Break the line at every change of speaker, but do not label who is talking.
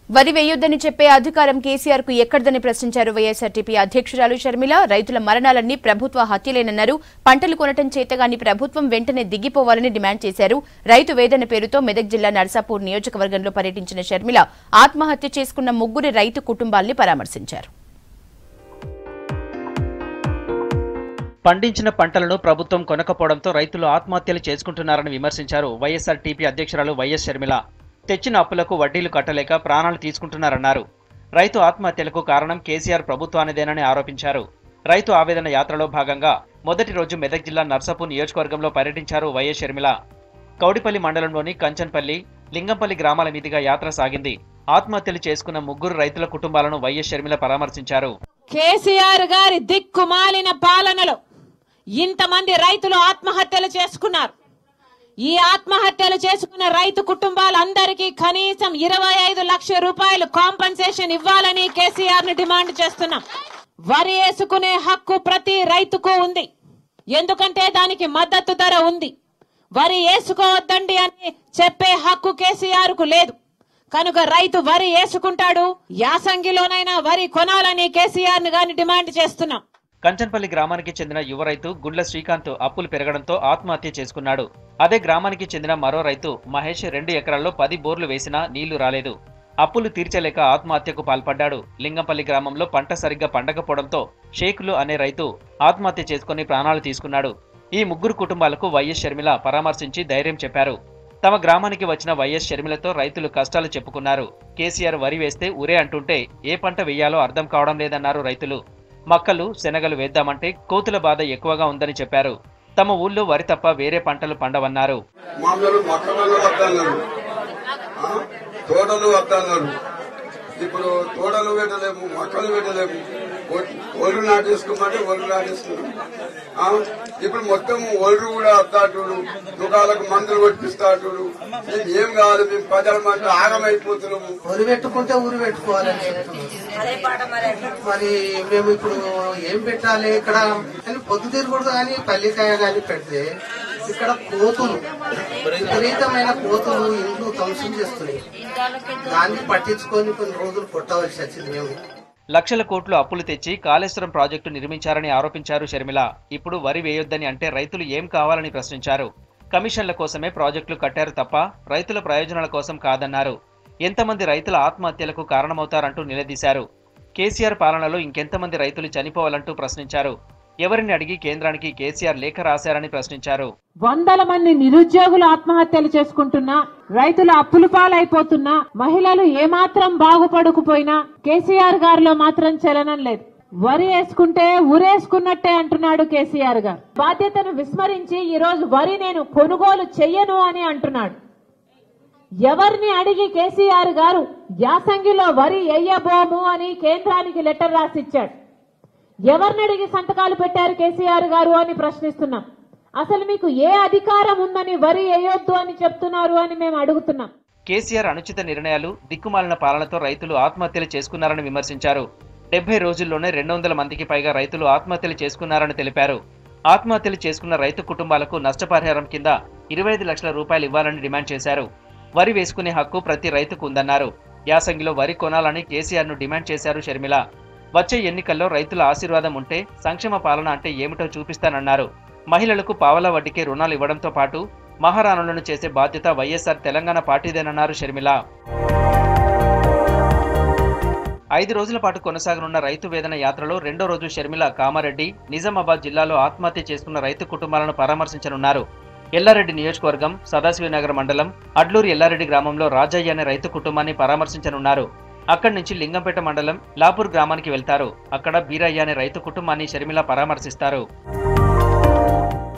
వరి వేయొద్దని చెప్పే అధికారం కేసీఆర్ కు ఎక్కడదని ప్రశ్నించారు వైఎస్ఆర్టీపీ అధ్యక్షురాలు షర్మిల రైతుల మరణాలన్నీ ప్రభుత్వ హత్యలేనన్నారు పంటలు కొనటం చేతగాని ప్రభుత్వం వెంటనే దిగిపోవాలని డిమాండ్ చేశారు రైతు వేదన పేరుతో మెదక్ జిల్లా నర్సాపూర్ నియోజకవర్గంలో పర్యటించిన షర్మిల ఆత్మహత్య చేసుకున్న ముగ్గురి రైతు కుటుంబాల్ని పరామర్శించారు
పండించిన పంటలను ప్రభుత్వం కొనకపోవడంతో రైతులు ఆత్మహత్యలు చేసుకుంటున్నారని విమర్శించారు వైఎస్ఆర్ టీపీ అధ్యక్షురాలు వైఎస్ షర్మిల తెచ్చిన అప్పులకు వడ్డీలు కట్టలేక ప్రాణాలు తీసుకుంటున్నారన్నారు రైతు ఆత్మహత్యలకు కారణం కేసీఆర్ ప్రభుత్వానిదేనని ఆరోపించారు రైతు ఆవేదన యాత్రలో భాగంగా మొదటి రోజు మెదక్ జిల్లా నర్సాపూర్ నియోజకవర్గంలో పర్యటించారు వైఎస్ షర్మిల కౌడిపల్లి మండలంలోని కంచన్పల్లి లింగంపల్లి గ్రామాల మీదుగా యాత్ర సాగింది ఆత్మహత్యలు చేసుకున్న ముగ్గురు రైతుల కుటుంబాలను వైఎస్ షర్మిల పరామర్శించారు
కేసీఆర్ గారి దిక్కుమాలిన పాలనలో ఇంతమంది రైతులు ఆత్మహత్యలు చేసుకున్నారు ఈ ఆత్మహత్యలు చేసుకున్న రైతు కుటుంబాలందరికీ కనీసం ఇరవై ఐదు లక్షల రూపాయలు కాంపన్సేషన్ ఇవ్వాలని కేసీఆర్ ని డిమాండ్ చేస్తున్నాం వరి వేసుకునే హక్కు ప్రతి రైతుకు ఉంది ఎందుకంటే దానికి మద్దతు ధర ఉంది వరి వేసుకోవద్దండి అని చెప్పే హక్కు కేసీఆర్ కు లేదు కనుక రైతు వరి వేసుకుంటాడు యాసంగిలోనైనా వరి కొనాలని కేసీఆర్ ని గాని డిమాండ్ చేస్తున్నాం
కంచన్పల్లి గ్రామానికి చెందిన యువ రైతు గుండ్ల శ్రీకాంత్ అప్పులు పెరగడంతో ఆత్మహత్య చేసుకున్నాడు అదే గ్రామానికి చెందిన మరో రైతు మహేష్ రెండు ఎకరాల్లో పది బోర్లు వేసినా నీళ్లు రాలేదు అప్పులు తీర్చలేక ఆత్మహత్యకు పాల్పడ్డాడు లింగంపల్లి గ్రామంలో పంట సరిగ్గా పండకపోవడంతో షేకులు అనే రైతు ఆత్మహత్య చేసుకుని ప్రాణాలు తీసుకున్నాడు ఈ ముగ్గురు కుటుంబాలకు వైఎస్ షర్మిల పరామర్శించి ధైర్యం చెప్పారు తమ గ్రామానికి వచ్చిన వైఎస్ షర్మిలతో రైతులు కష్టాలు చెప్పుకున్నారు కేసీఆర్ వరి వేస్తే ఉరే అంటుంటే ఏ పంట వేయాలో అర్థం కావడం లేదన్నారు రైతులు మక్కలు శనగలు వేద్దామంటే కోతుల బాధ ఎక్కువగా ఉందని చెప్పారు తమ ఊళ్ళో వరి తప్ప వేరే పంటలు పండవన్నారు
మామూలు మొక్కలు వద్దన్నారు ఆ? తోటలు వద్దన్నారు ఇప్పుడు తోటలు పెట్టలేము మొక్కలు పెట్టలేము ఒ- ఒళ్ళు నాటేసుకోమంటే ఒళ్ళు నాటేసుకున్నాం ఆ? ఇప్పుడు మొత్తం ఒళ్ళు కూడా వద్దాటుడు దుకాణాలకు మందులు కొట్టిస్తాటుడు మేము ఏం కావాలి మేము ప్రజల మాట ఆగమైపోతున్నాము
ఊరు పెట్టుకుంటే ఊరు పెట్టుకోవాలని మరి మేము ఇప్పుడు ఏం పెట్టాలి ఇక్కడ అని పొద్దుతిరుగుడు కానీ పల్లికాయ కానీ పెడితే ఇక్కడ కోతులు విపరీతమైన కోతులు ఇండ్లు ధ్వంసం చేస్తున్నాయి దాన్ని పట్టించుకొని కొన్ని రోజులు కొట్టవలసి వచ్చింది మేము
లక్షల కోట్లు అప్పులు తెచ్చి కాళేశ్వరం ప్రాజెక్టు నిర్మించారని ఆరోపించారు షర్మిల ఇప్పుడు వరి వేయొద్దని అంటే రైతులు ఏం కావాలని ప్రశ్నించారు కమిషన్ల కోసమే ప్రాజెక్టులు కట్టారు తప్ప రైతుల ప్రయోజనాల కోసం కాదన్నారు ఎంతమంది రైతుల ఆత్మహత్యలకు కారణమవుతారంటూ నిలదీశారు కేసీఆర్ పాలనలో ఇంకెంతమంది రైతులు చనిపోవాలంటూ ప్రశ్నించారు ఎవరిని అడిగి కేంద్రానికి కేసీఆర్ లేఖ రాశారని ప్రశ్నించారు
వందల మంది నిరుద్యోగులు ఆత్మహత్యలు చేసుకుంటున్నా రైతులు అప్పులు పాలైపోతున్నా మహిళలు ఏమాత్రం బాగుపడకపోయినా కేసీఆర్ గారిలో మాత్రం చలనం లేదు వరి వేసుకుంటే ఉరేసుకున్నట్టే అంటున్నాడు కేసీఆర్ గారు బాధ్యతను విస్మరించి ఈ రోజు వరి నేను కొనుగోలు చెయ్యను అని అంటున్నాడు ఎవరిని అడిగి కేసీఆర్ గారు యాసంగిలో వరి ఎయ్యబోము అని కేంద్రానికి లెటర్ రాసిచ్చాడు ఎవరిని అడిగి సంతకాలు పెట్టారు కేసీఆర్ గారు అని ప్రశ్నిస్తున్నాం అసలు మీకు ఏ అధికారం ఉందని వరి వేయొద్దు అని చెప్తున్నారు అని మేము అడుగుతున్నాం
కేసీఆర్ అనుచిత నిర్ణయాలు దిక్కుమాలిన పాలనతో రైతులు ఆత్మహత్యలు చేసుకున్నారని విమర్శించారు డెబ్బై రోజుల్లోనే రెండు వందల మందికి పైగా రైతులు ఆత్మహత్యలు చేసుకున్నారని తెలిపారు ఆత్మహత్యలు చేసుకున్న రైతు కుటుంబాలకు నష్టపరిహారం కింద ఇరవై ఐదు లక్షల రూపాయలు ఇవ్వాలని డిమాండ్ చేశారు వరి వేసుకునే హక్కు ప్రతి రైతుకు ఉందన్నారు యాసంగిలో వరి కొనాలని కేసీఆర్ ను డిమాండ్ చేశారు షర్మిల వచ్చే ఎన్నికల్లో రైతుల ఆశీర్వాదం ఉంటే సంక్షేమ పాలన అంటే ఏమిటో చూపిస్తానన్నారు మహిళలకు పావలా వడ్డీకే రుణాలు ఇవ్వడంతో పాటు మహారాణులను చేసే బాధ్యత వైఎస్ఆర్ తెలంగాణ పార్టీదేనన్నారు షర్మిల ఐదు రోజుల పాటు కొనసాగనున్న రైతు వేదన యాత్రలో రెండో రోజు షర్మిల కామారెడ్డి నిజామాబాద్ జిల్లాలో ఆత్మహత్య చేసుకున్న రైతు కుటుంబాలను పరామర్శించనున్నారు ఎల్లారెడ్డి నియోజకవర్గం సదాశివనగర్ మండలం అడ్లూరు ఎల్లారెడ్డి గ్రామంలో రాజయ్య అనే రైతు కుటుంబాన్ని పరామర్శించనున్నారు అక్కడి నుంచి లింగంపేట మండలం లాపూర్ గ్రామానికి వెళ్తారు అక్కడ బీరయ్య అనే రైతు కుటుంబాన్ని షర్మిల పరామర్శిస్తారు